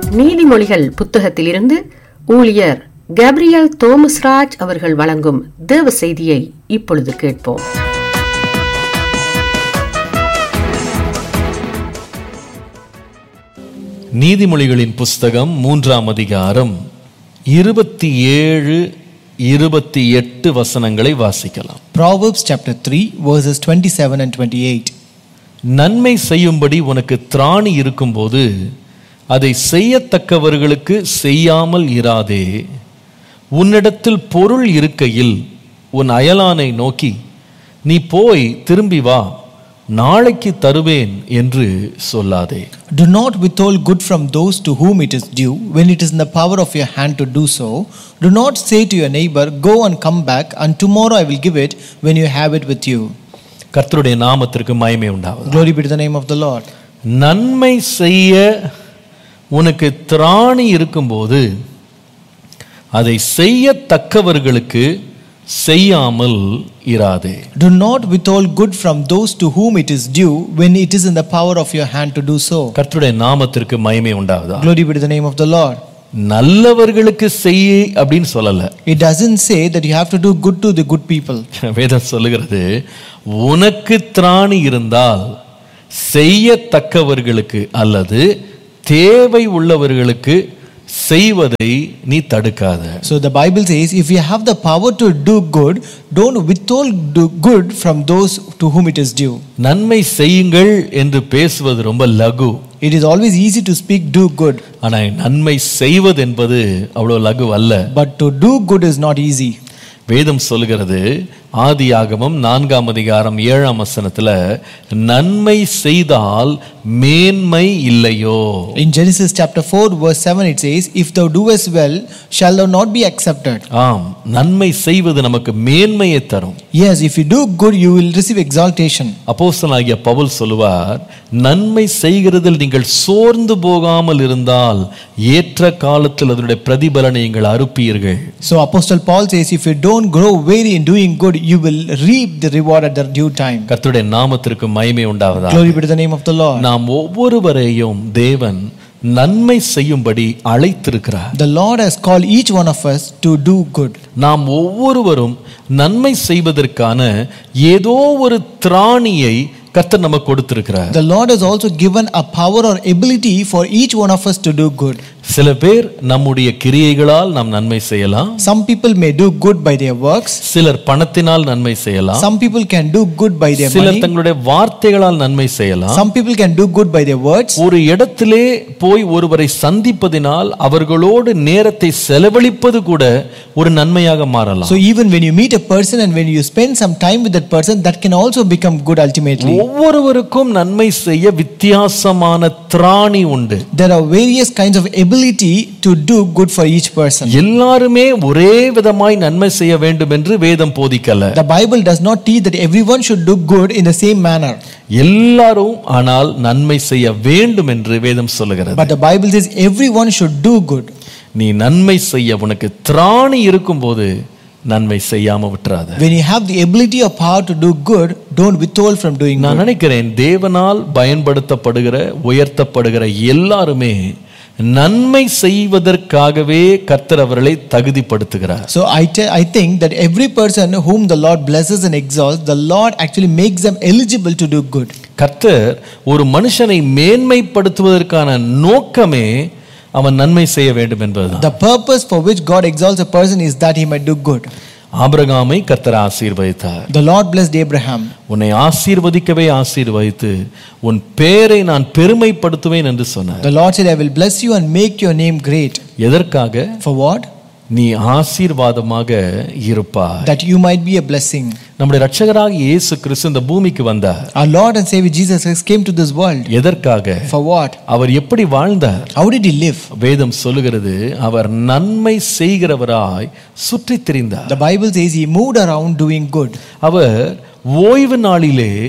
நீதிமொழிகள் புத்தகத்திலிருந்து ஊழியர் கேப்ரியல் தோமஸ்ராஜ் அவர்கள் வழங்கும் தேவ செய்தியை இப்பொழுது கேட்போம் நீதிமொழிகளின் புஸ்தகம் மூன்றாம் அதிகாரம் இருபத்தி ஏழு இருபத்தி எட்டு வசனங்களை வாசிக்கலாம் Proverbs chapter 3, verses 27 and 28. நன்மை செய்யும்படி உனக்கு திராணி இருக்கும்போது அதை செய்யத்தக்கவர்களுக்கு செய்யாமல் இராதே உன்னிடத்தில் பொருள் இருக்கையில் உன் அயலானை நோக்கி நீ போய் திரும்பி வா நாளைக்கு தருவேன் என்று சொல்லாதே Do not withhold good from those to whom it is due, when it is in the power of your hand to do so. Do not say to your neighbor, Go and come back, and tomorrow I will give it when you have it with you. கர்த்தருடைய நாமத்திற்கு மகிமை உண்டாவது Glory be to the name of the Lord. நன்மை செய்ய உனக்கு திராணி இருக்கும்போது அதை செய்யத்தக்கவர்களுக்கு செய்யாமல் இராதே Do not withhold good from those to whom it is due, when it is in the power of your hand to do so. கர்த்தருடைய நாமத்திற்கு மகிமை உண்டாவதா Glory be to the name of the Lord. நல்லவர்களுக்கு செய்ய அப்படின்னு சொல்லல It doesn't say that you have to do good to the good people. வேதம் சொல்லுகிறது உனக்கு திராணி இருந்தால் செய்யத்தக்கவர்களுக்கு அல்லது தேவை உள்ளவர்களுக்கு செய்வதை நீ தடுக்காத So the Bible says, if you have the power to do good, don't withhold do good from those to whom it is due. நன்மை செய்யுங்கள் என்று பேசுவது ரொம்ப லகு It is always easy to speak do good, ஆனா நன்மை செய்வது என்பது அவ்வளோ லகு அல்ல but to do good is not easy. வேதம் சொல்கிறது ஆதியாகமம் நான்காம் அதிகாரம் ஏழாம் வசனத்துல நன்மை செய்தால் மேன்மை இல்லையோ In Genesis chapter 4, verse 7, it says, If thou doest well, shall thou not be accepted. ஆம் நன்மை செய்வது நமக்கு மேன்மையை தரும் Yes, if you do good, you will receive exaltation. அப்போஸ்தலனாகிய பவுல் சொல்லுவார் நன்மை செய்கிறதில் நீங்கள் சோர்ந்து போகாமல் இருந்தால் ஏற்ற காலத்தில் அதனுடைய பிரதிபலனை நீங்கள் அறுப்பீர்கள் So Apostle Paul says, If you don't grow weary in doing good, you will reap the reward at the due time. கர்த்தருடைய நாமத்திற்கு மகிமை உண்டாவதா Glory be to the name of the Lord. நாம் ஒவ்வொருவரையும் தேவன் நன்மை செய்யும்படி அழைத்திருக்கிறார் The Lord has called each one of us to do good. நாம் ஒவ்வொருவரும் நன்மை செய்வதற்கான ஏதோ ஒரு திராணியை கர்த்தர் நமக்கு கொடுத்திருக்கிறார் The Lord has also given a power or ability for each one of us to do good. சில பேர் நம்முடைய கிரியைகளால் நாம் நன்மை செய்யலாம் Some people may do good by their works, சிலர் பணத்தினால் நன்மை செய்யலாம் some people can do good by their சிலர் money, தங்களுடைய வார்த்தைகளால் நன்மை செய்யலாம் some people can do good by their words. ஒரு இடத்திலே போய் ஒருவரை சந்திப்பதினால் அவர்களோடு நேரத்தை செலவழிப்பது கூட ஒரு நன்மையாக மாறலாம் So even when you meet a person and when you spend some time with that person, that can also become good ultimately. ஒவ்வொருவருக்கும் நன்மை செய்ய வித்தியாசமான திராணி உண்டு There are various kinds of ability to do good for each person. எல்லாருமே ஒரே விதமாய் நன்மை செய்ய வேண்டும் என்று வேதம் போதிக்கல The Bible does not teach that everyone should do good in the same manner. எல்லாரும் ஆனால் நன்மை செய்ய வேண்டும் என்று வேதம் சொல்லுகிறது But the Bible says everyone should do good. நீ நன்மை செய்ய உனக்கு திராணி இருக்கும்போது நன்மை செய்யாம விட்டுறாத When you have the ability or power to do good, don't withhold from doing நான் good. நினைக்கிறேன் தேவனால் பயன்படுத்தப்படுகிற உயர்த்தப்படுகிற எல்லாருமே நன்மை செய்வதற்காகவே கர்த்தர் அவர்களை தகுதிப்படுத்துகிறார் So I, te- I think that every person whom the Lord blesses and exalts, the Lord actually makes them eligible to do good. கர்த்தர் ஒரு மனுஷனை மேன்மைப்படுத்துவதற்கான நோக்கமே அவன் நன்மை செய்ய வேண்டும் என்பதுதான் The purpose for which God exalts a person is that he might do good. ஆபிரகாமை கர்த்தர் ஆசீர்வதித்தார் The Lord blessed Abraham. உன்னை ஆசீர்வதிக்கவே ஆசீர்வதித்து உன் பேரை நான் பெருமைப்படுத்துவேன் என்று சொன்னார் The Lord said, I will bless you and make your name great. எதற்காக For what? நீ ஆசீர்வாதமாக இருப்பாய் That you might be a blessing. நம்முடைய ரட்சகராக இயேசு கிறிஸ்து இந்த பூமிக்கு வந்தார் Our Lord and Savior Jesus Christ came to this world. எதற்காக For what? அவர் எப்படி வாழ்ந்தார் How did he live? வேதம் சொல்லுகிறது அவர் நன்மை செய்கிறவராய் சுற்றித் திரிந்தார் The Bible says he moved around doing good. அவர் ஓய்வு நாளிலே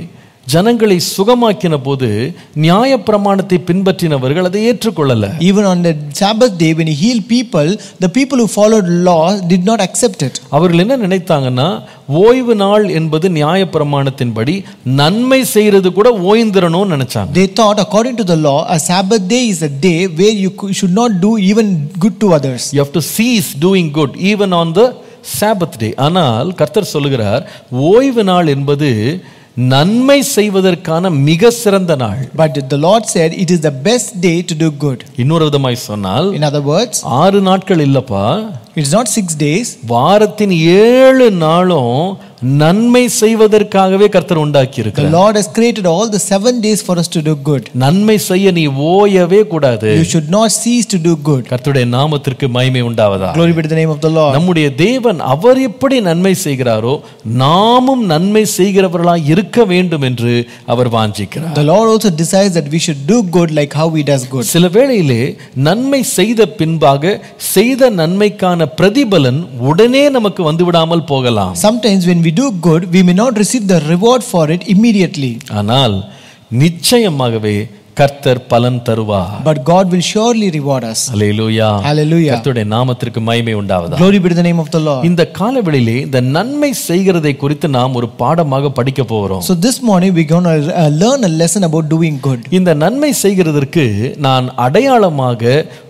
ஜனங்களை சுகமாக்கின போது நியாயப்பிரமாணத்தை பின்பற்றினவர்கள் அதை ஏற்றுக்கொள்ளல Even on the Sabbath day, when he healed people, the people who followed law did not accept it. அவர்கள் என்ன நினைத்தாங்கன்னா ஓய்வு நாள் என்பது நியாயப்பிரமாணத்தின்படி நன்மை செய்யறது கூட ஓய்ந்திரணும்னு நினைச்சாங்க They thought, according to the law, a Sabbath day is a day where you cou- should not do even good to others. You have to cease doing good even on the sabbath day ஆனால் கர்த்தர் சொல்லுகிறார் ஓய்வு நாள் என்பது நன்மை செய்வதற்கான மிக சிறந்த நாள் But the Lord said it is the best day to do good. இன்னொரு விதமாய் சொன்னால் In other words, ஆறு நாட்கள் இல்லப்பா it's not six days. வாரத்தின் ஏழு நாளும் நன்மை செய்வதற்காகவே கர்த்தர் உண்டாக்கி The Lord has created all the seven days for us to do good. நன்மை செய்ய நீ ஓயவே கூடாது You should not cease to do good. கர்த்தருடைய நாமத்திற்கு மகிமை உண்டாவதா Glory be to the name of the Lord. நம்முடைய தேவன் அவர் எப்படி நன்மை செய்கிறாரோ நாமும் நன்மை செய்கிறவர்களாய் இருக்க வேண்டும் என்று அவர் வாஞ்சிக்கிறார் The Lord also desires that we should do good like how He does good. சில வேளையிலே நன்மை செய்த பின்பாக செய்த நன்மைக்கான பிரதிபலன் உடனே நமக்கு வந்துவிடாமல் போகலாம் Sometimes when we do good, we may not receive the reward for it immediately. ஆனால் நிச்சயமாகவே கர்த்தர் பலன் தருவார் But God will surely reward us. Hallelujah Hallelujah. கர்த்தருடைய நாமத்திற்கு மகிமை உண்டாவதா Glory be to the name of the Lord. இந்த காலவெளியிலே இந்த நன்மை செய்கிறதை குறித்து நாம் ஒரு பாடமாக படிக்க போகிறோம் So this morning we're going to uh, learn a lesson about doing good. இந்த நன்மை செய்கிறதற்கு நான் அடையாளமாக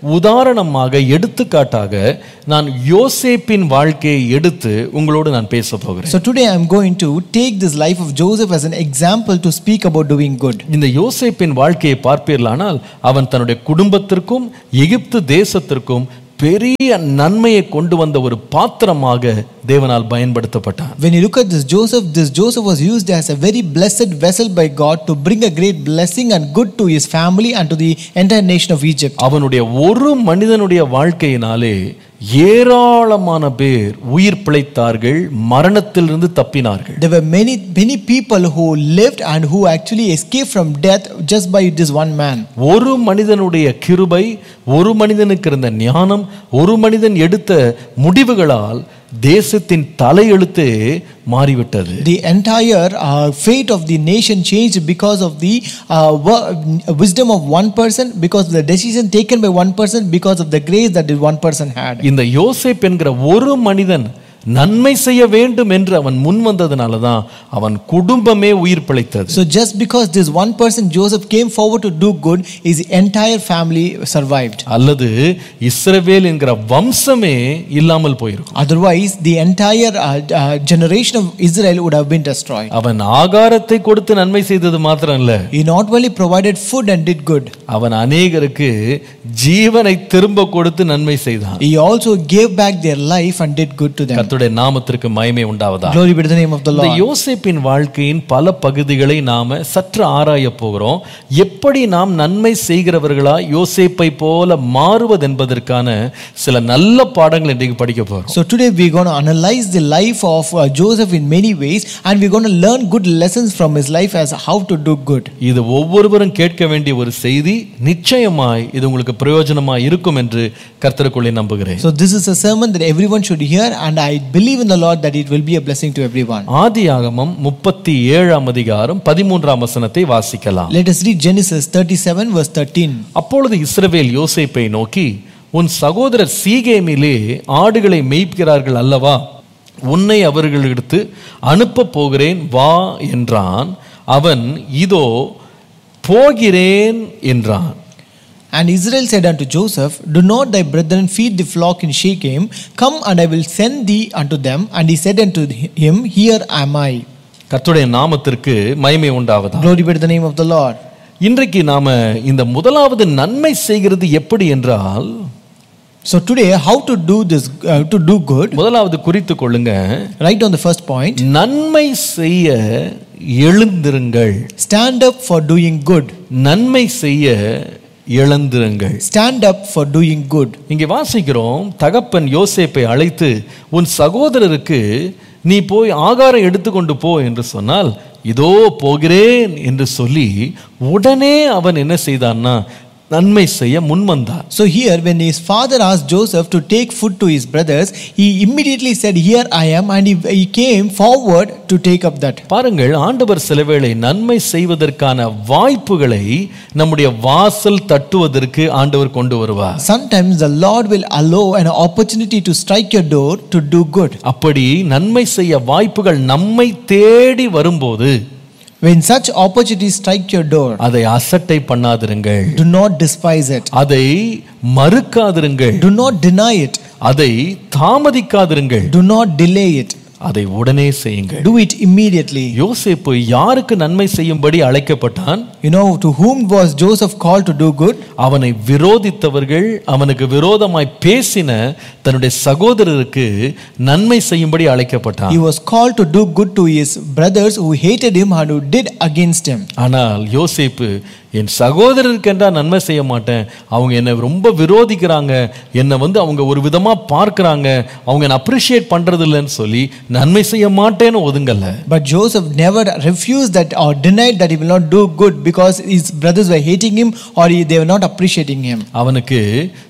உதாரணமாக எடுத்துக்காட்டாக நான் யோசேப்பின் வாழ்க்கையை எடுத்து உங்களோடு நான் பேச போகிறேன் So today I'm going to take this life of Joseph as an example to speak about doing good. இந்த யோசேப்பின் வாழ்க்கையை பார்ப்பீர்களானால் அவன் தன்னுடைய குடும்பத்திற்கும் எகிப்து தேசத்திற்கும் பெரிய நன்மையை கொண்டு வந்த ஒரு பாத்திரமாக தேவனால் பயன்படுத்தப்பட்டான் When you look at this Joseph, this Joseph was used as a very blessed vessel by God to bring a great blessing and good to his family and to the entire nation of Egypt. அவனுடைய ஒரு மனிதனுடைய வாழ்க்கையினாலே ஏராளமான பேர் உயிர் பிழைத்தார்கள் மரணத்திலிருந்து தப்பினார்கள் There were many many people who lived and who actually escaped from death just by this one man. ஒரு மனிதனுடைய கிருபை ஒரு மனிதனுக்கு இருந்த ஞானம் ஒரு மனிதன் எடுத்த முடிவுகளால் தேசத்தின் தலையெழுத்தே மாறிவிட்டது The entire uh, fate of the nation changed because of the uh, wo- wisdom of one person, because of the decision taken by one person, because of the grace that the one person had. இந்த யோசேப் என்கிற ஒரு மனிதன் நன்மை செய்ய வேண்டும் என்று அவன் முன் வந்ததுனால தான் அவன் குடும்பமே உயிர் பிழைத்தது So just because this one person Joseph came forward to do good, his entire family survived. அல்லது இஸ்ரவேல் என்கிற வம்சமே இல்லாமல் போயிருக்கும் Otherwise, the entire uh, uh, generation of Israel would have been destroyed. அவன் ஆகாரத்தை கொடுத்து நன்மை செய்தது மாத்திரம் இல்ல He not only provided food and did good, அவன் அநேகருக்கு ஜீவனை திரும்ப கொடுத்து நன்மை செய்தான் he also gave back their life and did good to them. கர்த்தருடைய நாமத்திற்கு மகிமை உண்டாவதா Glory be to the name of the இந்த Lord. யோசேப்பின் வாழ்க்கையின் பல பகுதிகளை நாம சற்று ஆராய போகிறோம் எப்படி நாம் நன்மை செய்கிறவர்களா யோசேப்பை போல மாறுவது என்பதற்கான சில நல்ல பாடங்கள் இன்றைக்கு படிக்க போறோம் So today we're going to analyze the life of uh, Joseph in many ways and we're going to learn good lessons from his life as how to do good. இது ஒவ்வொருவரும் கேட்க வேண்டிய ஒரு செய்தி நிச்சயமாய் இது உங்களுக்கு பிரயோஜனமாய் இருக்கும் என்று கர்த்தருக்குள்ளே நம்புகிறேன் So this is a sermon that everyone should hear and I believe in the Lord that it will be a blessing to everyone. ஆதியாகமம் முப்பத்தி ஏழாம் அதிகாரம் பதிமூன்றாம் வசனத்தை வாசிக்கலாம் Let us read Genesis 37 verse 13. அப்பொழுது இஸ்ரவேல் யோசேப்பை நோக்கி உன் சகோதரர் சீகேமிலே ஆடுகளை மேய்க்கிறார்கள் அல்லவா உன்னை அவர்களிடத்து அனுப்பப் போகிறேன் வா என்றான் அவன் இதோ போகிறேன் என்றான் And Israel said unto Joseph, Do not thy brethren feed the flock in Shechem? Come and I will send thee unto them. And he said unto him, Here am I. கர்த்தருடைய நாமத்திற்கு மகிமை உண்டாவதா Glory be to the name of the Lord. இன்றைக்கு நாம இந்த முதலாவது நன்மை செய்கிறது எப்படி என்றால் So today, how to do this, uh, to do good? முதலாவது குறித்து கொள்ளுங்க Right on the first point, நன்மை செய்ய எழுந்திருங்கள் stand up for doing good. நன்மை செய்ய எழுந்திருங்கள் Stand up for doing good. இங்கே வாசிக்கிறோம் தகப்பன் யோசேப்பை அழைத்து உன் சகோதரருக்கு நீ போய் ஆகாரம் எடுத்துக்கொண்டு போ என்று சொன்னால் இதோ போகிறேன் என்று சொல்லி உடனே அவன் என்ன செய்தான்னா நன்மை செய்ய முன்வந்தார் So here, when his father asked Joseph to take food to his brothers, he immediately said, Here I am, and he, he came forward to take up that. பாருங்கள் ஆண்டவர் சிலவேளை நன்மை செய்வதற்கான வாய்ப்புகளை நம்முடைய வாசல் தட்டுவதற்கு ஆண்டவர் கொண்டு வருவார் Sometimes the Lord will allow an opportunity to strike your door to do good. அப்படி நன்மை செய்ய வாய்ப்புகள் நம்மை தேடி வரும்போது When such opportunities strike your door, அதை அசட்டை பண்ணாதிருங்கள் do not despise it, அதை மறுக்காதிருங்கள் do not deny it, அதை தாமதிக்காதிருங்கள் do not delay it, அதை உடனே செய்யுங்கள் do it immediately. யோசேப்பு யாருக்கு நன்மை செய்யும்படி அழைக்கப்பட்டான் You know, to whom was Joseph called to do good? அவனை விரோதித்தவர்கள் அவனுக்கு விரோதமாய் பேசின தன்னுடைய சகோதரருக்கு நன்மை செய்யும்படி அழைக்கப்பட்டான் He was called to do good to his brothers who hated him and who did against him. ஆனால் யோசேப்பு என் சகோதரருக்கு என்றா நன்மை செய்ய மாட்டேன் அவங்க என்னை ரொம்ப விரோதிக்கிறாங்க என்னை வந்து அவங்க ஒரு விதமா பார்க்கறாங்க அவங்க என்னை அப்ரிஷியேட் பண்றது இல்லைன்னு சொல்லி நன்மை செய்ய மாட்டேன்னு ஒதுங்கல்ல But Joseph never refused that or denied that he will not do good because his brothers were hating him or he- they were not appreciating him. அவனுக்கு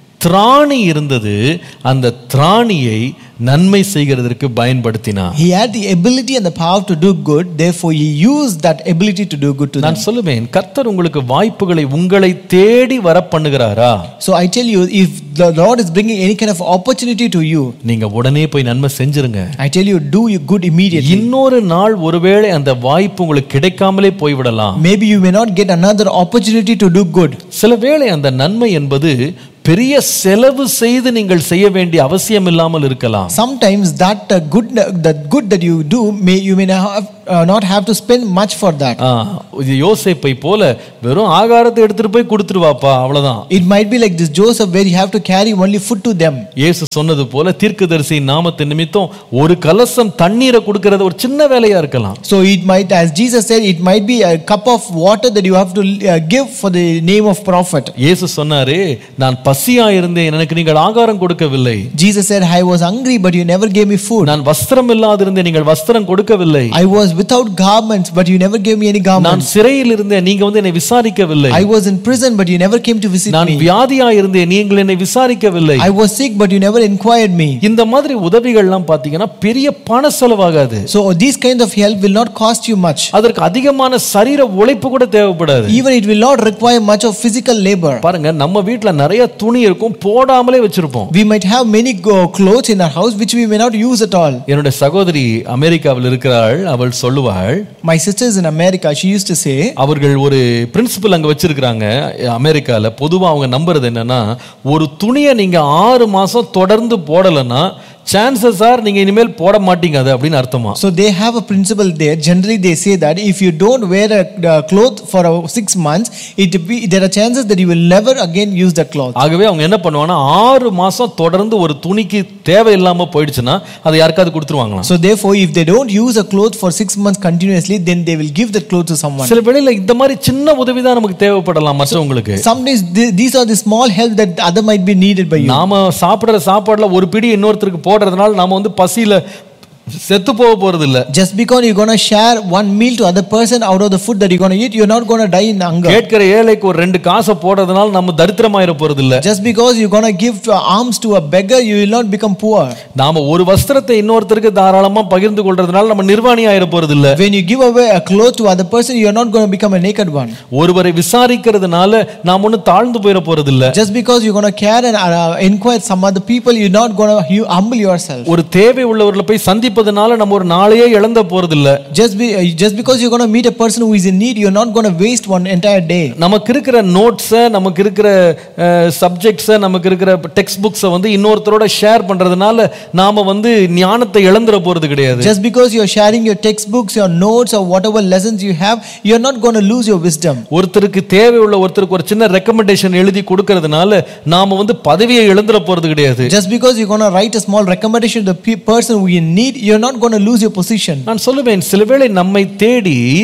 திராணி இருந்தது அந்த திராணியை நன்மை செய்கிறதற்கு பயன்படுத்தினான் He had the ability and the power to do good, therefore, he used that ability to do good to them. நான் சொல்லுவேன் கர்த்தர் உங்களுக்கு வாய்ப்புகளை உங்களை தேடி வர பண்ணுகிறாரா So I tell you, if the Lord is bringing any kind of opportunity to you, நீங்க உடனே போய் நன்மை செஞ்சிருங்க I tell you, do you good immediately. இன்னொரு நாள் ஒருவேளை அந்த வாய்ப்பு உங்களுக்கு கிடைக்காமலே போய்விடலாம் Maybe you may not get another opportunity to do good. சில வேளை அந்த நன்மை என்பது பெரிய செலவு செய்து நீங்கள் செய்ய வேண்டிய அவசியம் இல்லாமல் இருக்கலாம் Sometimes that uh, good, that good that you do, may you may not have, uh, not have to spend much for that. ஆ, இது யோசேப்பை போல வெறும் ஆகாரத்தை எடுத்துட்டு போய் கொடுத்துருவாப்பா அவ்வளவுதான் It might be like this Joseph, where you have to carry only food to them. இயேசு சொன்னது போல தீர்க்கதரிசி நாமத்தின் நிமித்தம் ஒரு கலசம் தண்ணீரை கொடுக்கறது ஒரு சின்ன வேலையா இருக்கலாம் So it might, as Jesus said, it might be a cup of water that you have to uh, give for the name of prophet. இயேசு சொன்னாரு நான் பசியா இருந்தேன் எனக்கு நீங்கள் ஆகாரம் கொடுக்கவில்லை Jesus said, I was hungry, but you never gave me food. நான் வஸ்திரம் இல்லாதிருந்தேன் நீங்கள் வஸ்திரம் கொடுக்கவில்லை I was without garments, but you never gave me any நான் garments. சிறையில் இருந்தேன் நீங்க வந்து என்னை விசாரிக்கவில்லை I was in prison, but you never came to visit நான் me. வியாதியா இருந்தேன் நீங்கள் என்னை விசாரிக்கவில்லை I was sick, but you never inquired me. இந்த மாதிரி உதவிகள்லாம் பாத்தீங்கன்னா பெரிய பண செலவாகாது So these kinds of help will not cost you much. அதற்கு அதிகமான சரீர உழைப்பு கூட தேவைப்படாது Even it will not require much of physical labor. பாருங்க நம்ம வீட்ல நிறைய துணி இருக்கும் போடாமலே வச்சிருப்போம் We might have many go- clothes in our house which we may not use at all. என்னுடைய சகோதரி அமெரிக்காவில் இருக்கிறாள் அவள் சொல்லுவாள் My sisters in America, she used to say, அவர்கள் ஒரு பிரின்சிபல் அங்க வச்சிருக்கிறாங்க அமெரிக்கால பொதுவா அவங்க நம்புறது என்னன்னா ஒரு துணியை நீங்க ஆறு மாசம் தொடர்ந்து போடலைன்னா சான்சஸ் ஆர் நீங்க இனிமேல் போட மாட்டீங்க அது அப்படின்னு அர்த்தமா So they have a principle there. Generally, they say that if you don't wear a uh, cloth for uh, six months, it be, there are chances that you will never again use that cloth. ஆகவே அவங்க என்ன பண்ணுவாங்கன்னா ஆறு மாசம் தொடர்ந்து ஒரு துணிக்கு தேவையில்லாம போயிடுச்சுன்னா அதை யாருக்காவது கொடுத்துருவாங்களாம் So therefore, if they don't use a cloth for six months continuously, then they will give that cloth to someone. சில வேளையில இந்த மாதிரி சின்ன உதவி தான் நமக்கு தேவைப்படலாம் மற்றவங்களுக்கு Sometimes th- these are the small help that other might be needed by you. நாம சாப்பிடுற சாப்பாடுல ஒரு பிடி இன்னொருத்தருக்கு போடுறதுனால நாம வந்து பசியில செத்து போக போறது இல்ல Just because you're going to share one meal to other person out of the food that you're going to eat, you're not going to die in hunger. கேட்கிற ஏழைக்கு ஒரு ரெண்டு காசை போடுறதுனால நம்ம தரித்திரமாயிர போறது இல்ல Just because you're going to give to alms to a beggar, you will not become poor. நாம ஒரு வஸ்திரத்தை இன்னொருத்தருக்கு தாராளமா பகிர்ந்து கொள்றதுனால நம்ம நிர்வாணி ஆயிர போறது இல்ல When you give away a cloth to other person, you're not going to become a naked one. ஒருவரை விசாரிக்கிறதுனால நாம் ஒண்ணு தாழ்ந்து போயிட போறது இல்ல Just because you're going to care and uh, inquire some other people, you're not going to you humble yourself. ஒரு தேவை உள்ளவர்களை போய் சந்திப்பதனால நம்ம ஒரு நாளையே இழந்த போறது இல்ல Just be uh, just because you're going to meet a person who is in need, you're not going to waste one entire day. நமக்கு இருக்கிற நோட்ஸை நமக்கு இருக்கிற சப்ஜெக்ட்ஸை நமக்கு இருக்கிற டெக்ஸ்ட் புக்ஸை வந்து இன்னொருத்தரோட ஷேர் பண்றதுனால நாம வந்து ஞானத்தை இழந்துட போறது கிடையாது Just because you're sharing your textbooks, your notes, or whatever lessons you have, you're not going to lose your wisdom. ஒருத்தருக்கு தேவை உள்ள ஒருத்தருக்கு ஒரு சின்ன ரெக்கமெண்டேஷன் எழுதி கொடுக்கறதுனால நாம வந்து பதவியை இழந்துட போறது கிடையாது Just because you're going to write a small recommendation to the pe- person who you need, you're not going to lose your position. நான் சொல்லுவேன் சில வேளை நம்மை தேடி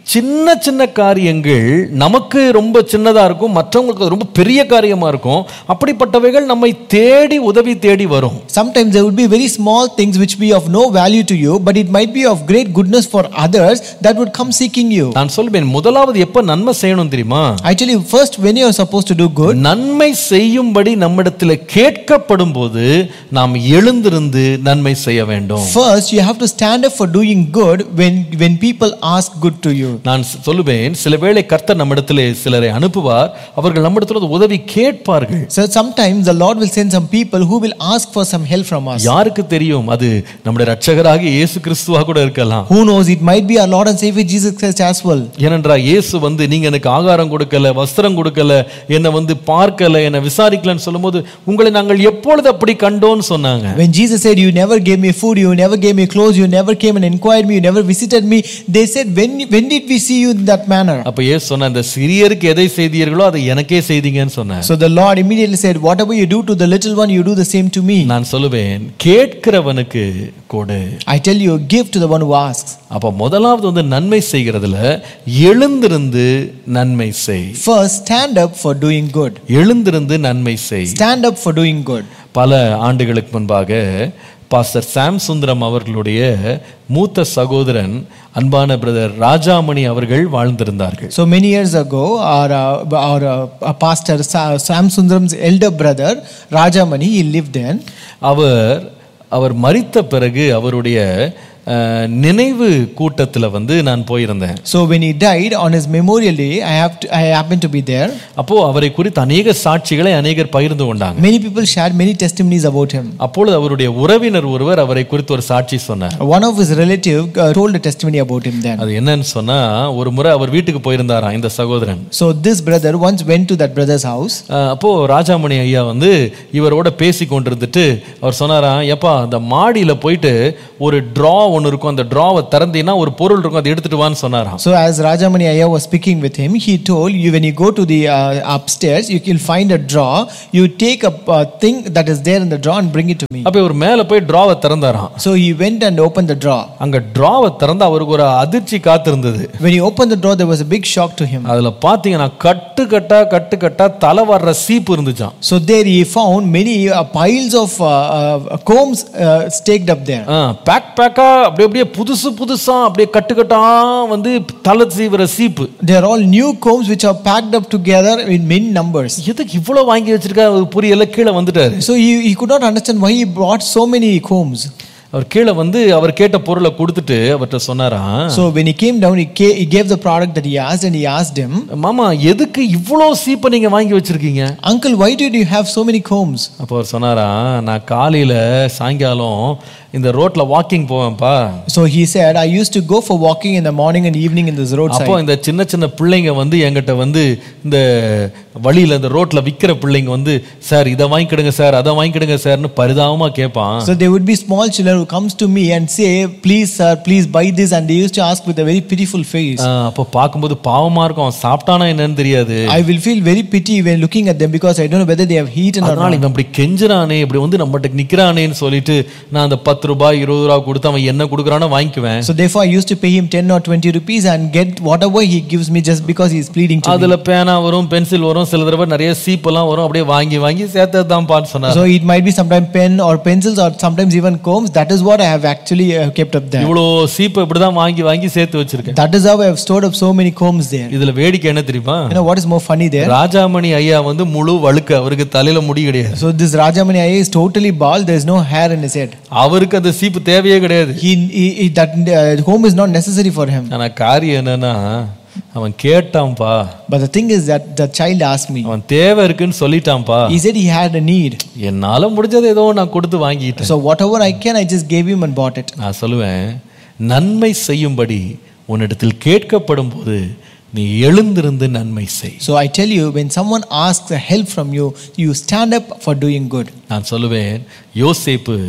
சின்ன சின்ன காரியங்கள் நமக்கு ரொம்ப சின்னதா இருக்கும் மற்றவங்களுக்கு அது ரொம்ப பெரிய காரியமா இருக்கும் அப்படிப்பட்டவைகள் நம்மை தேடி உதவி தேடி வரும் Sometimes there would be very small things which be of no value to you, but it might be of great goodness for others that would come seeking you. நான் சொல்வேன் முதலாவது எப்ப நன்மை செய்யணும் தெரியுமா I tell you, first, when you are supposed to do good, நன்மை செய்யும்படி நம்மிடத்தில் கேட்கப்படும் போது நாம் எழுந்திருந்து நன்மை செய்ய வேண்டும் first you have to stand up for doing good when, when people ask good to you. நான் சொல்லுவேன் சில வேளை கர்த்தர் நம்மிடத்திலே சிலரை அனுப்புவார் அவர்கள் நம்மிடத்தில் உதவி கேட்பார்கள் So sometimes the Lord will send some people who will ask for some help from us. யாருக்கு தெரியும் அது நம்முடைய ரட்சகராக இயேசு கிறிஸ்துவா கூட இருக்கலாம் Who knows, it might be our Lord and Savior Jesus Christ as well. ஏனென்றால் இயேசு வந்து நீங்க எனக்கு ஆகாரம் கொடுக்கல வஸ்திரம் கொடுக்கல என்னை வந்து பார்க்கல என்னை விசாரிக்கலன்னு சொல்லும்போது உங்களை நாங்கள் எப்பொழுது அப்படி கண்டோன்னு சொன்னாங்க When Jesus said, You never gave me food, you never gave me clothes, you never came and inquired me, you never visited me, they said, When, when did we see you in that manner? அப்ப இயேசு சொன்ன அந்த சிறியருக்கு எதை செய்தீர்களோ அதை எனக்கே செய்தீங்கன்னு சொன்னார் So the Lord immediately said, Whatever you do to the little one, you do the same to me. நான் சொல்லுவேன் கேட்கிறவனுக்கு கொடு I tell you, give to the one who asks. அப்ப முதலாவது வந்து நன்மை செய்கிறதுல எழுந்திருந்து நன்மை செய் First, stand up for doing good. எழுந்திருந்து நன்மை செய் Stand up for doing good. பல ஆண்டுகளுக்கு முன்பாக பாஸ்டர் சாம் சுந்தரம் அவர்களுடைய மூத்த சகோதரன் அன்பான பிரதர் ராஜாமணி அவர்கள் வாழ்ந்திருந்தார்கள் So many years ago, our, uh, our uh, pastor Sa- Sam Sundaram's elder brother, Rajamani, he lived then. அவர் அவர் மரித்த பிறகு அவருடைய அஹ், நினைவு கூட்டத்தில் வந்து நான் போயிருந்தேன் So when he died on his memorial day, I, have to, I happened to be there. அப்போ அவரை குறித்து அநேக சாட்சிகளை அநேகர் பகிர்ந்து கொண்டாங்க Many people shared many testimonies about him. அப்பொழுது அவருடைய உறவினர் ஒருவர் அவரை குறித்து ஒரு சாட்சி சொன்னார் One of his relative uh, told a testimony about him then. அது என்னன்னு சொன்னா ஒரு முறை அவர் வீட்டுக்கு போயிருந்தாராம் இந்த சகோதரன் So this brother once went to that brother's house. அஹ் அப்போ ராஜாமணி ஐயா வந்து இவரோட பேசி கொண்டிருந்துட்டு அவர் சொன்னாராம் எப்பா அந்த மாடியில போயிட்டு ஒரு ட்ரா ஒன்று இருக்கும் அந்த ட்ராவை திறந்தீங்கன்னா ஒரு பொருள் இருக்கும் அதை எடுத்துட்டு வான்னு சொன்னாராம் So as Rajamani Ayya was speaking with him, he told you when you go to the uh, upstairs, you will find a drawer. You take a uh, thing that is there in the drawer and bring it to me. அப்போ இவர் மேலே போய் ட்ராவை திறந்தாராம் So he went and opened the drawer. அங்க ட்ராவை திறந்து அவருக்கு ஒரு அதிர்ச்சி காத்திருந்தது When he opened the drawer, there was a big shock to him. அதுல பாத்தீங்கன்னா கட்டு கட்டா கட்டு கட்டா தலை வர்ற சீப்பு இருந்துச்சாம் So there he found many uh, piles of uh, uh, combs uh, staked up there. பேக் பேக்கா அப்படியே அப்படியே புதுசு புதுசா அப்படியே கட்டு கட்டா வந்து தலை சீவுற சீப்பு They are all new combs which are packed up together in many numbers. எதுக்கு இவ்வளவு வாங்கி வச்சிருக்கா அவர் புரியல கீழே வந்துட்டாரு So he, he could not understand why he brought so many combs. அவர் கீழே வந்து அவர் கேட்ட பொருளை கொடுத்துட்டு அவர்கிட்ட சொன்னாராம் So when he came down, he, ca- he gave the product that he asked and he asked him, மாமா எதுக்கு இவ்வளோ சீப்பை நீங்க வாங்கி வச்சிருக்கீங்க Uncle, why did you have so many combs? அப்போ அவர் சொன்னாராம் நான் காலையில சாயங்காலம் இந்த ரோட்ல வாக்கிங் போவேன்ப்பா So he said, I used to go for walking in the morning and evening in this அப்போ roadside. இந்த சின்ன சின்ன பிள்ளைங்க வந்து என்கிட்ட வந்து இந்த வழியில இந்த ரோட்ல விக்கிற பிள்ளைங்க வந்து சார் இதை வாங்கிக்கிடுங்க சார் அதை வாங்கிக்கிடுங்க சார்னு பரிதாபமா கேட்பான் So there would be small children who comes to me and say, please sir, please buy this. And they used to ask with a very pitiful face. ஆஹ் அப்போ பார்க்கும்போது பாவமா இருக்கும் அவன் சாப்பிட்டானா என்னன்னு தெரியாது I will feel very pity when looking at them because I don't know whether they have eaten or அதனால not. இவன் இப்படி கெஞ்சுறானே இப்படி வந்து நம்மகிட்ட நிக்கிறானேன்னு சொல்லிட்டு நான் அந்த பத்து ரூபாய் இருபது ரூபாய் கொடுத்து அவன் என்ன கொடுக்குறானோ வாங்கிக்குவேன் So therefore I used to pay him 10 or 20 rupees and get whatever he gives me just because he is pleading to me. அதுல பேனா வரும் பென்சில் வரும் சில தடவை நிறைய சீப்பெல்லாம் வரும் அப்படியே வாங்கி வாங்கி சேர்த்தது தான் பான்னு சொன்னார் So it might be sometimes pen or pencils or sometimes even combs. That is what I have actually uh, kept up there. இவ்வளோ சீப்பை இப்படிதான் வாங்கி வாங்கி சேர்த்து வச்சிருக்கேன் That is how I have stored up so many combs there. இதுல வேடிக்கை என்ன தெரியுமா You know what is more funny there? Rajamani ஐயா வந்து முழு வழுக்கு அவருக்கு தலையில முடி கிடையாது So this Rajamani Iyer is totally bald. There is no hair in his head. அவருக்கு அந்த சீப்பு தேவையே கிடையாது He, he, he- that uh, home is not necessary for him. ஆனா காரியம் என்னன்னா அவன் கேட்டான்பா But the thing is that the child asked me. அவன் தேவை இருக்குன்னு சொல்லிட்டான்பா He said he had a need. என்னால முடிஞ்சது ஏதோ நான் கொடுத்து வாங்கிட்டேன் So whatever I can, I just gave him and bought it. நான் சொல்லுவேன் நன்மை செய்யும்படி உன்னிடத்தில் கேட்கப்படும் போது நீ எழுந்திருந்து நன்மை செய் So I tell you, when someone asks a help from you, you stand up for doing good. நான் சொல்லுவேன் யோசேப்பு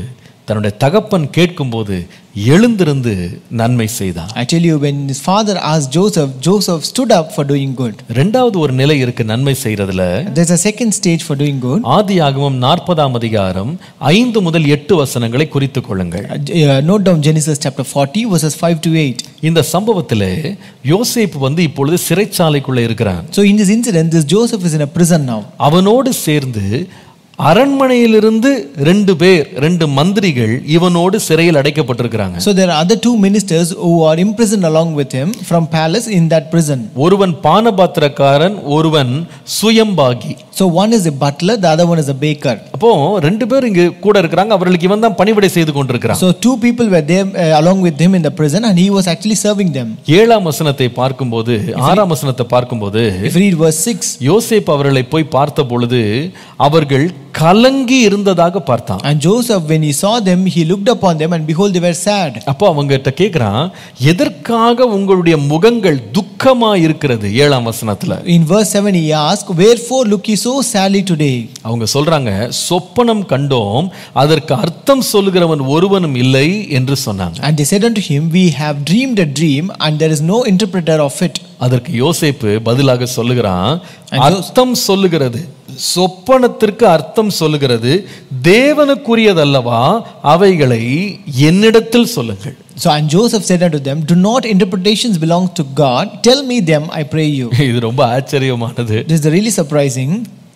தன்னுடைய தகப்பன் கேட்கும்போது எழுந்திருந்து நன்மை செய்தான் I tell you, when his father asked Joseph, Joseph stood up for doing good. ரெண்டாவது ஒரு நிலை இருக்கு நன்மை செய்யறதுல There's a second stage for doing good. ஆதியாகமம் நாற்பதாம் அதிகாரம் ஐந்து முதல் எட்டு வசனங்களை குறித்துக் கொள்ளுங்கள் Uh, uh, note down Genesis chapter 40, verses 5 to 8. இந்த சம்பவத்திலே யோசேப்பு வந்து இப்பொழுது சிறைச்சாலைக்குள்ள இருக்கிறான் So, in this incident, this Joseph is in a prison now. அவனோடு சேர்ந்து அரண்மனையிலிருந்து ரெண்டு பேர் ரெண்டு மந்திரிகள் இவனோடு சிறையில் அடைக்கப்பட்டிருக்கிறாங்க So, there are other two ministers who are imprisoned along with him from palace in that prison. ஒருவன் பானபாத்திரக்காரன் ஒருவன் சுயம்பாகி So, one is a butler, the other one is a baker. அப்போ ரெண்டு பேர் இங்கு கூட இருக்கிறாங்க அவர்களுக்கு இவன் தான் பணிவிடை செய்து கொண்டிருக்கிறான் So, two people were there uh, along with him in the prison, and he was actually serving them. ஏழாம் வசனத்தை பார்க்கும்போது ஆறாம் வசனத்தை பார்க்கும்போது If you read verse 6, யோசேப் அவர்களை போய் பார்த்த பொழுது அவர்கள் கலங்கி இருந்ததாக பார்த்தான் and Joseph, when he saw them, he looked upon them, and behold, they were sad. அப்போ அவங்ககிட்ட கேக்குறான் எதற்காக உங்களுடைய முகங்கள் துக்கமா இருக்கிறது ஏழாம் வசனத்துல In verse 7, he asked, Wherefore look ye so sadly today? அவங்க சொல்றாங்க சொப்பனம் கண்டோம் அதற்கு அர்த்தம் சொல்லுகிறவன் ஒருவனும் இல்லை என்று சொன்னாங்க And they said unto him, We have dreamed a dream, and there is no interpreter of it. அதற்கு யோசேப்பு பதிலாக சொல்லுகிறான் அர்த்தம் சொல்லுகிறது சொப்பனத்திற்கு அர்த்தம் சொல்லுகிறது தேவனுக்குரியதல்லவா அவைகளை என்னிடத்தில் சொல்லுங்கள் So, and Joseph said unto them, Do not interpretations belong to God? Tell me them, I pray you. இது ரொம்ப ஆச்சரியமானது This is really surprising.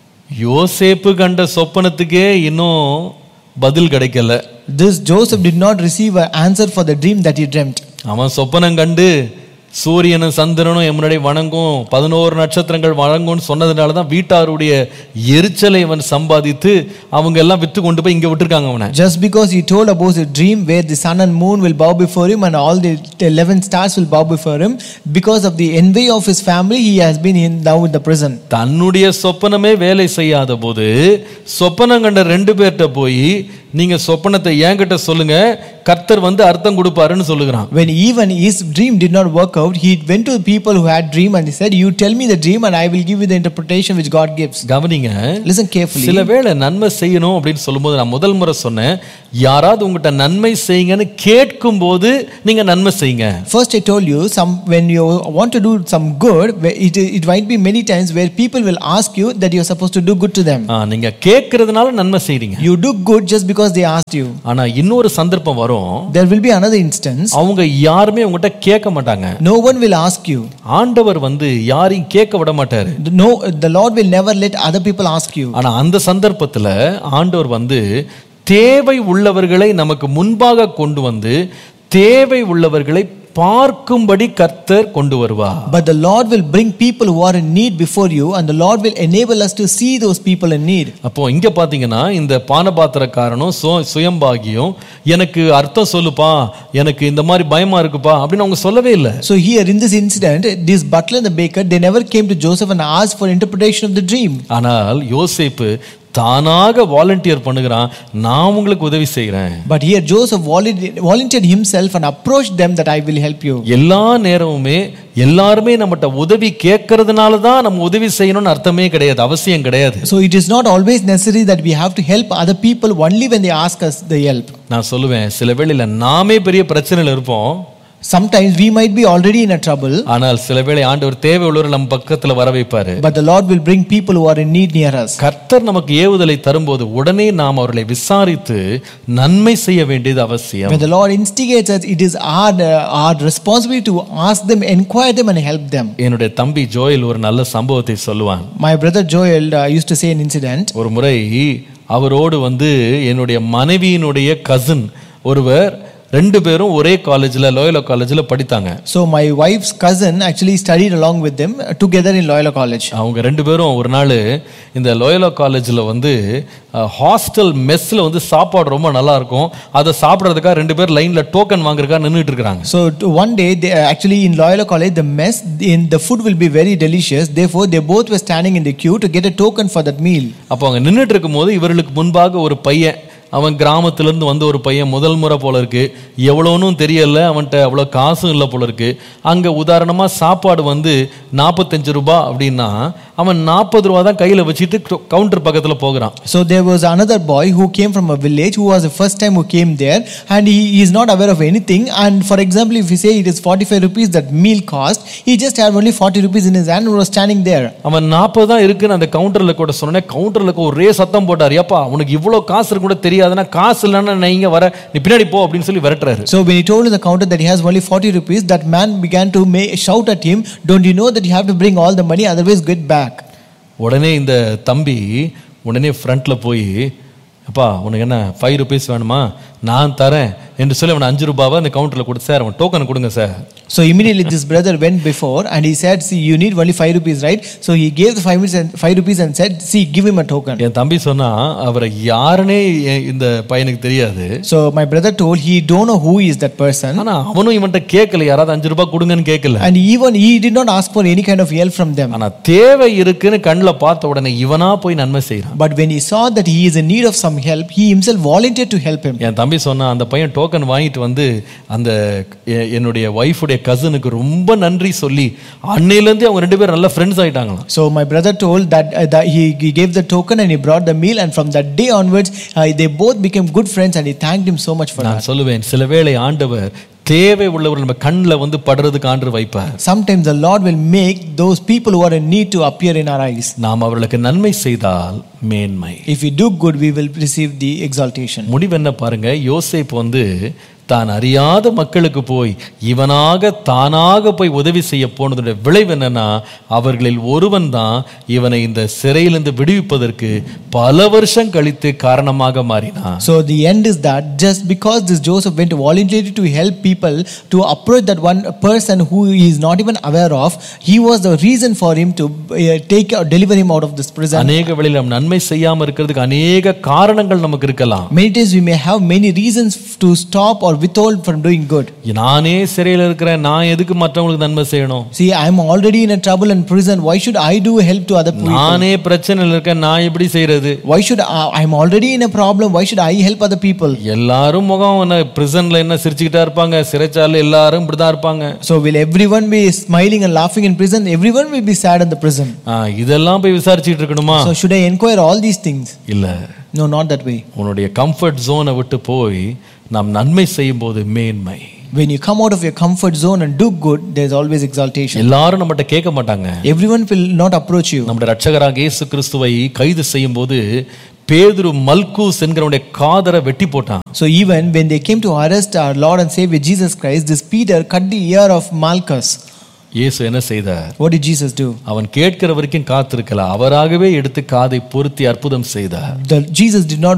யோசேப்பு கண்ட சொப்பனத்துக்கே இன்னும் பதில் கிடைக்கல This Joseph did not receive an answer for the dream that he dreamt. அவன் சொப்பனம் கண்டு சூரியனும் சந்திரனும் என் முன்னாடி வணங்கும் பதினோரு நட்சத்திரங்கள் வணங்கும்னு சொன்னதுனால தான் வீட்டாருடைய எரிச்சலை அவன் சம்பாதித்து அவங்க எல்லாம் வித்து கொண்டு போய் இங்க விட்டுருக்காங்க அவனை Just because he told about a dream where the sun and moon will bow before him and all the 11 stars will bow before him, because of the envy of his family, he has been in, now in the prison. தன்னுடைய சொப்பனமே வேலை செய்யாத போது சொப்பனம் கண்ட ரெண்டு பேர்கிட்ட போய் நீங்க சொப்பனத்தை என்கிட்ட சொல்லுங்க கர்த்தர் வந்து அர்த்தம் கொடுப்பாருன்னு சொல்லுகிறான் When even his dream did not work out, he went to the people who had dream and he said, You tell me the dream and I will give you the interpretation which God gives. கவனிங்க Listen carefully. சில வேளை நன்மை செய்யணும் அப்படின்னு சொல்லும்போது நான் முதல் முறை சொன்னேன் யாராவது உங்ககிட்ட நன்மை செய்யுங்கன்னு கேட்கும் போது நீங்க நன்மை செய்யுங்க First, I told you, some when you want to do some good, where it, it might be many times where people will ask you that you're supposed to do good to them. ஆ, நீங்க கேட்கறதுனால நன்மை செய்றீங்க You do good just because they asked you. ஆனா இன்னொரு சந்தர்ப்பம் வரும் There will be another instance. அவங்க யாருமே உங்ககிட்ட கேட்க மாட்டாங்க No one will ask you. ஆண்டவர் வந்து யாரையும் கேட்க விட மாட்டாரு No, the Lord will never let other people ask you. ஆனா அந்த சந்தர்ப்பத்துல ஆண்டவர் வந்து தேவை உள்ளவர்களை நமக்கு முன்பாக கொண்டு வந்து தேவை உள்ளவர்களை பார்க்கும்படி கர்த்தர் கொண்டு வருவார் But the Lord will bring people who are in need before you, and the Lord will enable us to see those people in need. அப்போ இங்க பாத்தீங்கன்னா இந்த பானபாத்திரக்காரனும் சு சுயம்பாகியும் எனக்கு அர்த்தம் சொல்லுப்பா எனக்கு இந்த மாதிரி பயமா இருக்குப்பா அப்படின்னு அவங்க சொல்லவே இல்லை So here in this incident, this butler and the baker, they never came to Joseph and asked for interpretation of the dream. ஆனால் யோசேப்பு தானாக வாலண்டியர் பண்ணுகிறான் நான் உங்களுக்கு உதவி செய்கிறேன் But here Joseph volunteered volunteered himself and approached them that I will help you. எல்லா நேரமுமே எல்லாருமே நம்மகிட்ட உதவி கேட்கறதுனால தான் நம்ம உதவி செய்யணும்னு அர்த்தமே கிடையாது அவசியம் கிடையாது So it is not always necessary that we have to help other people only when they ask us the help. நான் சொல்லுவேன் சில வேளையில நாமே பெரிய பிரச்சனையில் இருப்போம் Sometimes we might be already in a trouble, ஆனால் சில வேளை ஆண்டவர் தேவை உள்ளவர் நம்ம பக்கத்துல வர வைப்பாரு but the Lord will bring people who are in need near us. கர்த்தர் நமக்கு ஏவுதலை தரும்போது உடனே நாம் அவர்களை விசாரித்து நன்மை செய்ய வேண்டியது அவசியம் When the Lord instigates us, it is our, uh, our responsibility to ask them, inquire them, and help them. என்னுடைய தம்பி ஜோயல் ஒரு நல்ல சம்பவத்தை சொல்லுவான் My brother Joel uh, used to say an incident. ஒரு முறை அவரோடு வந்து என்னுடைய மனைவியினுடைய கசின் ஒருவர் ரெண்டு பேரும் ஒரே காலேஜில் லோயலோ காலேஜில் படித்தாங்க So my wife's cousin actually studied along with them uh, together in Loyola College. அவங்க ரெண்டு பேரும் ஒரு நாள் இந்த லோயலோ காலேஜில் வந்து ஹாஸ்டல் மெஸ்ஸில் வந்து சாப்பாடு ரொம்ப நல்லா இருக்கும் அதை சாப்பிட்றதுக்காக ரெண்டு பேர் லைனில் டோக்கன் வாங்குறதுக்காக நின்றுட்டு இருக்கிறாங்க So to- one day, they, uh, actually in Loyola College, the mess, in the food will be very delicious. Therefore, they both were standing in the queue to get a token for that meal. அப்போ அவங்க நின்றுட்டு இருக்கும்போது இவர்களுக்கு முன்பாக ஒரு பையன் அவன் கிராமத்திலேருந்து வந்த ஒரு பையன் முதல் முறை போல இருக்கு எவ்வளோன்னு தெரியல அவன்கிட்ட அவ்வளோ காசும் இல்லை போல இருக்கு அங்கே உதாரணமாக சாப்பாடு வந்து நாற்பத்தஞ்சு ரூபாய் அப்படின்னா அவன் நாற்பது ரூபா தான் கையில வச்சுட்டு கவுண்டர் பக்கத்துல போகிறான் So there was another boy who came from a village who was the first time who came there and he is not aware of anything. And for example, if we say it is 45 rupees that meal cost, he just had only 40 rupees in his hand and was standing there. அவன் நாற்பது தான் இருக்குன்னு அந்த கவுண்டர்ல கூட சொன்னேன் கவுண்டர்ல ஒரே சத்தம் போட்டார் ஏப்பா உனக்கு இவ்வளவு காசு இருக்கு கூட தெரியாதுன்னா காசு இல்லைன்னா நீ இங்க வர நீ பின்னாடி போ அப்படின்னு சொல்லி விரட்டுறாரு So when he told the counter that he has only 40 rupees, that man began to ma- shout at him, Don't you know that you have to bring all the money, otherwise get back. உடனே இந்த தம்பி உடனே ஃப்ரண்ட்ல போய் அப்பா உனக்கு என்ன five rupees வேணுமா நான் தரேன் என்று சொல்லி அவன் அஞ்சு ரூபாவை அந்த கவுண்டர்ல கொடுத்து சார் அவன் டோக்கன் கொடுங்க sir So immediately this brother went before and he said, See, you need only 5 rupees, right? So he gave the 5, rupees and, 5 rupees and said, See, give him a token. என் தம்பி சொன்னா அவரை யாருன்னே எ- இந்த பையனுக்கு தெரியாது So my brother told he don't know who is that person. ஆனா அவனும் இவன்கிட்ட கேட்கல யாராவது அஞ்சு ரூபாய் கொடுங்கன்னு கேட்கல And even he did not ask for any kind of help from them. ஆனா தேவை இருக்குன்னு கண்ணில் பார்த்த உடனே இவனா போய் நன்மை செய்யறான் But when he saw that he is in need of some help, he himself volunteered to help him. என் தம்பி சொன்னா அந்த பையன் டோக்கன் வாங்கிட்டு வந்து அந்த எ- என்னுடைய ஒய்ஃபுடைய கசனுக்கு ரொம்ப நன்றி சொல்லி அன்னையிலேருந்து அவங்க ரெண்டு பேரும் நல்ல ஃப்ரெண்ட்ஸ் ஆயிட்டாங்களாம் So my brother told that, uh, that he, he gave the token and he brought the meal, and from that day onwards, uh, they both became good friends, and he thanked him so much for that. நான் சொல்லுவேன் சில வேளை ஆண்டவர் தேவை உள்ளவர்கள் நம்ம கண்ணில் வந்து படுறதுக்கு ஆண்டு வைப்பார் Sometimes the Lord will make those people who are in need to appear in our eyes. நாம் அவர்களுக்கு நன்மை செய்தால் மேன்மை If we do good, we will receive the exaltation. முடிவு என்ன பாருங்க யோசேப்பு வந்து தான் அறியாத மக்களுக்கு போய் இவனாக தானாக போய் உதவி செய்ய போனதுடைய விளைவு என்னன்னா அவர்களில் ஒருவன் தான் இவனை இந்த சிறையிலிருந்து விடுவிப்பதற்கு பல வருஷம் கழித்து காரணமாக மாறினான் So the end is that just because this Joseph went voluntarily to help people to approach that one person who he is not even aware of, he was the reason for him to uh, take or deliver him out of this prison. அநேக வழியில் நாம் நன்மை செய்யாம இருக்கிறதுக்கு அநேக காரணங்கள் நமக்கு இருக்கலாம் Many times we may have many reasons to stop or withhold from doing good. நானே சிறையில் இருக்கிறேன் நான் எதுக்கு மற்றவங்களுக்கு நன்மை செய்யணும் See, I am already in a trouble and prison. Why should I do help to other people? நானே பிரச்சனையில் இருக்கேன் நான் எப்படி செய்யறது Why should I, I am already in a problem? Why should I help other people? எல்லாரும் முகம் என்ன பிரிசன்ல என்ன சிரிச்சுக்கிட்டா இருப்பாங்க சிறைச்சாலையில் எல்லாரும் இப்படிதான் இருப்பாங்க So will everyone be smiling and laughing in prison? Everyone will be sad in the prison. ஆ, இதெல்லாம் போய் விசாரிச்சுட்டு இருக்கணுமா So should I inquire all these things? இல்ல No, not that way. உன்னுடைய கம்ஃபர்ட் ஜோனை விட்டு போய் நாம் நன்மை செய்யும் போது மேன்மை When you come out of your comfort zone and do good, there's always exaltation. எல்லாரும் நம்மகிட்ட கேட்க மாட்டாங்க Everyone will not approach you. நம்முடைய ரட்சகராக இயேசு கிறிஸ்துவை கைது செய்யும் போது பேதுரு மல்கூஸ் என்கிறவனுடைய காதரை வெட்டி போட்டான் So even when they came to arrest our Lord and Savior Jesus Christ, this Peter cut the ear of Malchus. இயேசு என்ன செய்தார் What did Jesus do? அவன் கேட்கிற வரைக்கும் காத்திருக்கல அவராகவே எடுத்து காதை பொருத்தி அற்புதம் செய்தார் The, Jesus did not